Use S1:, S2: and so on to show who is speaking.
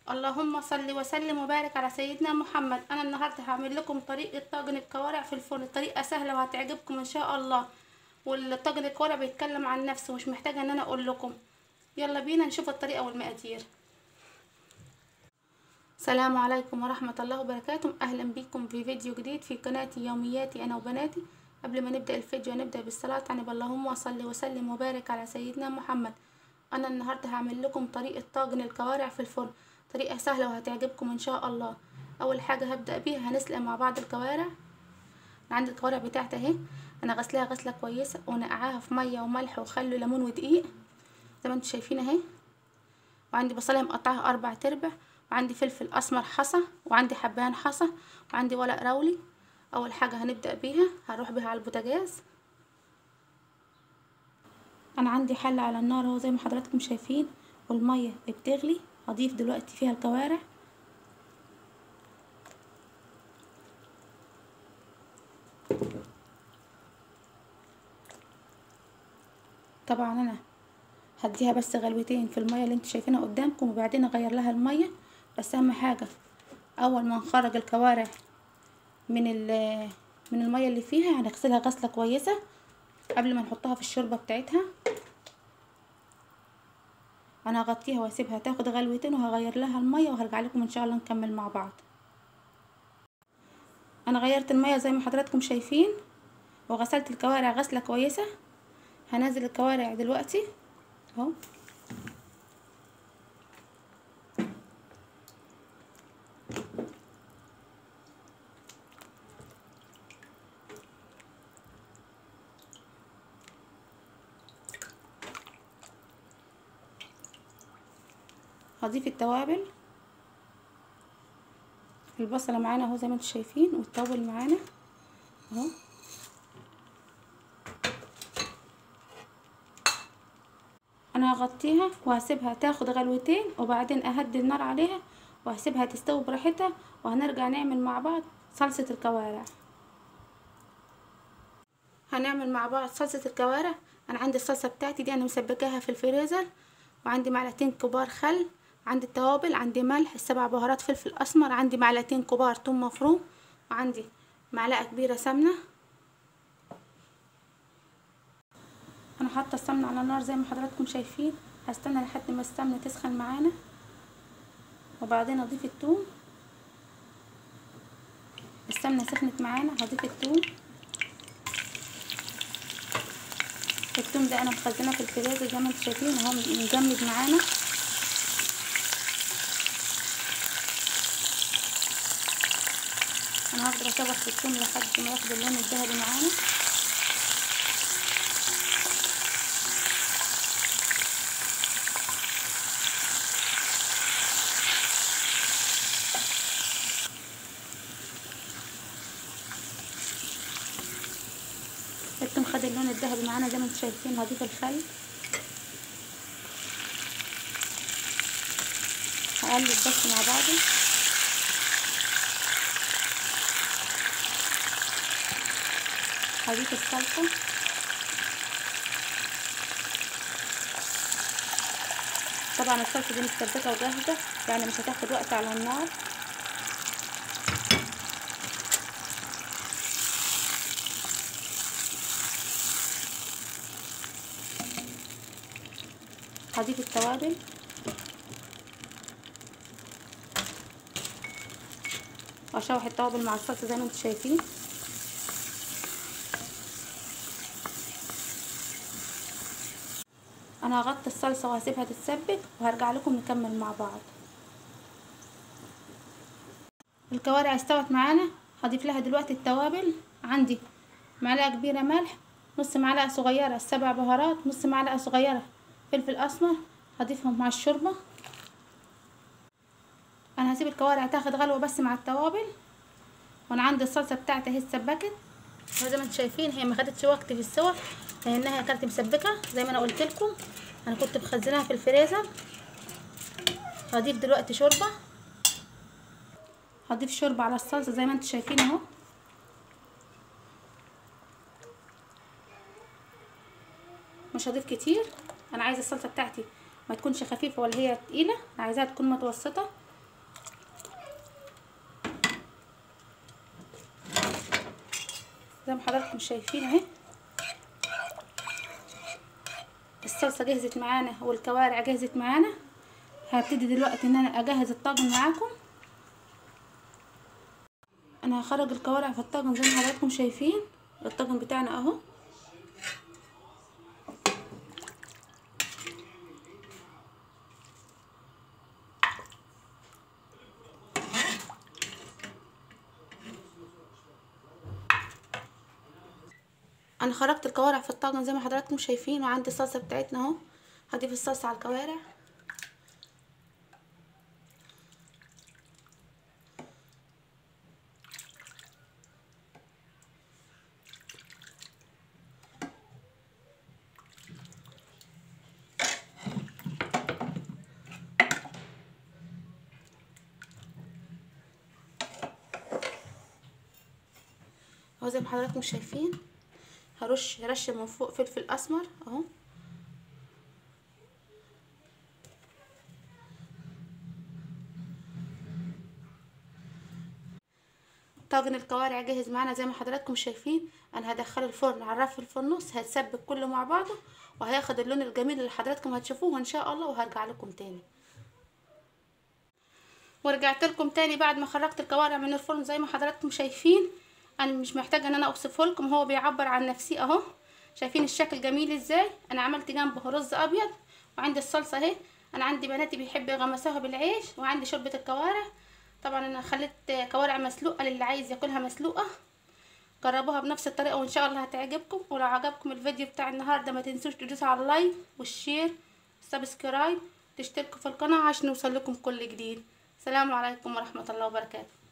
S1: اللهم صل وسلم وبارك على سيدنا محمد انا النهارده هعمل لكم طريقه طاجن الكوارع في الفرن طريقه سهله وهتعجبكم ان شاء الله والطاجن الكوارع بيتكلم عن نفسه مش محتاجه ان انا اقول لكم يلا بينا نشوف الطريقه والمقادير السلام عليكم ورحمه الله وبركاته اهلا بكم في فيديو جديد في قناتي يومياتي انا وبناتي قبل ما نبدا الفيديو هنبدا بالصلاه يعني اللهم صل وسلم وبارك على سيدنا محمد انا النهارده هعمل لكم طريقه طاجن الكوارع في الفرن طريقه سهله وهتعجبكم ان شاء الله اول حاجه هبدا بيها هنسلق مع بعض الكوارع انا عندي الكوارع بتاعتي اهي انا غسلاها غسله كويسه ونقعاها في ميه وملح وخل وليمون ودقيق زي ما انتم شايفين اهي وعندي بصلايه مقطعها اربع تربع وعندي فلفل اسمر حصى وعندي حبهان حصى وعندي ورق راولي اول حاجه هنبدا بيها هروح بيها على البوتاجاز انا عندي حله على النار اهو زي ما حضراتكم شايفين والميه بتغلي هضيف دلوقتي فيها الكوارع طبعا انا هديها بس غلوتين في الميه اللي انتوا شايفينها قدامكم وبعدين اغير لها الميه بس اهم حاجه اول ما نخرج الكوارع من من الميه اللي فيها هنغسلها غسله كويسه قبل ما نحطها في الشوربه بتاعتها انا هغطيها واسيبها تاخد غلوتين وهغير لها الميه وهرجع لكم ان شاء الله نكمل مع بعض انا غيرت الميه زي ما حضراتكم شايفين وغسلت الكوارع غسله كويسه هنزل الكوارع دلوقتي اهو هضيف التوابل البصلة معانا اهو زي ما انتم شايفين والتوابل معانا اهو انا هغطيها وهسيبها تاخد غلوتين وبعدين اهدي النار عليها وهسيبها تستوي براحتها وهنرجع نعمل مع بعض صلصة الكوارع هنعمل مع بعض صلصة الكوارع انا عندي الصلصة بتاعتي دي انا مسبكاها في الفريزر وعندي معلقتين كبار خل عندي التوابل عندي ملح السبع بهارات فلفل اسمر عندي معلقتين كبار ثوم مفروم وعندي معلقه كبيره سمنه انا حاطه السمنه على النار زي ما حضراتكم شايفين هستنى لحد ما السمنه تسخن معانا وبعدين اضيف الثوم السمنه سخنت معانا هضيف الثوم الثوم ده انا مخزناه في الفريزر زي ما انتم شايفين اهو مجمد معانا انا هفضل اشوح في الثوم لحد ما ياخد اللون الذهبي معانا الثوم خد اللون الذهبي معانا زي ما انتم شايفين هضيف الخل هقلب بس مع بعضه هضيف الصلصة طبعا الصلصة دي متسبكة وجاهزة يعني مش هتاخد وقت على النار هضيف التوابل واشوح التوابل مع الصلصة زي ما انتم شايفين انا هغطي الصلصه وهسيبها تتسبك وهرجع لكم نكمل مع بعض الكوارع استوت معانا هضيف لها دلوقتي التوابل عندي معلقه كبيره ملح نص معلقه صغيره سبع بهارات نص معلقه صغيره فلفل اسمر هضيفهم مع الشوربه انا هسيب الكوارع تاخد غلوه بس مع التوابل وانا عندي الصلصه بتاعتي اهي اتسبكت زي ما انتم شايفين هي ما خدتش وقت في السوا لانها كانت مسبكه زي ما انا قلت لكم انا كنت مخزناها في الفريزر هضيف دلوقتي شوربه هضيف شوربه على الصلصه زي ما انتم شايفين اهو مش هضيف كتير انا عايزه الصلصه بتاعتي ما تكونش خفيفه ولا هي تقيله عايزاها تكون متوسطه زي ما حضراتكم شايفين اهي الصلصه جهزت معانا والكوارع جهزت معانا هبتدي دلوقتي ان انا اجهز الطاجن معاكم انا هخرج الكوارع في الطاجن زي ما حضراتكم شايفين الطاجن بتاعنا اهو انا خرجت الكوارع في الطاجن زي ما حضراتكم شايفين وعندي الصلصه بتاعتنا اهو هضيف الصلصه على الكوارع اهو زي ما حضراتكم شايفين هرش رشه من فوق فلفل اسمر اهو طاجن الكوارع جاهز معانا زي ما حضراتكم شايفين انا هدخله الفرن على الرف في النص هيتسبك كله مع بعضه وهياخد اللون الجميل اللي حضراتكم هتشوفوه ان شاء الله وهرجع لكم تاني ورجعت لكم تاني بعد ما خرجت الكوارع من الفرن زي ما حضراتكم شايفين انا مش محتاجه ان انا اوصفه لكم هو بيعبر عن نفسي اهو شايفين الشكل جميل ازاي انا عملت جنبه رز ابيض وعندي الصلصه اهي انا عندي بناتي بيحبوا يغمسوها بالعيش وعندي شوربه الكوارع طبعا انا خليت كوارع مسلوقه للي عايز ياكلها مسلوقه جربوها بنفس الطريقه وان شاء الله هتعجبكم ولو عجبكم الفيديو بتاع النهارده ما تنسوش تدوسوا على اللايك والشير والسبسكرايب تشتركوا في القناه عشان يوصل لكم كل جديد السلام عليكم ورحمه الله وبركاته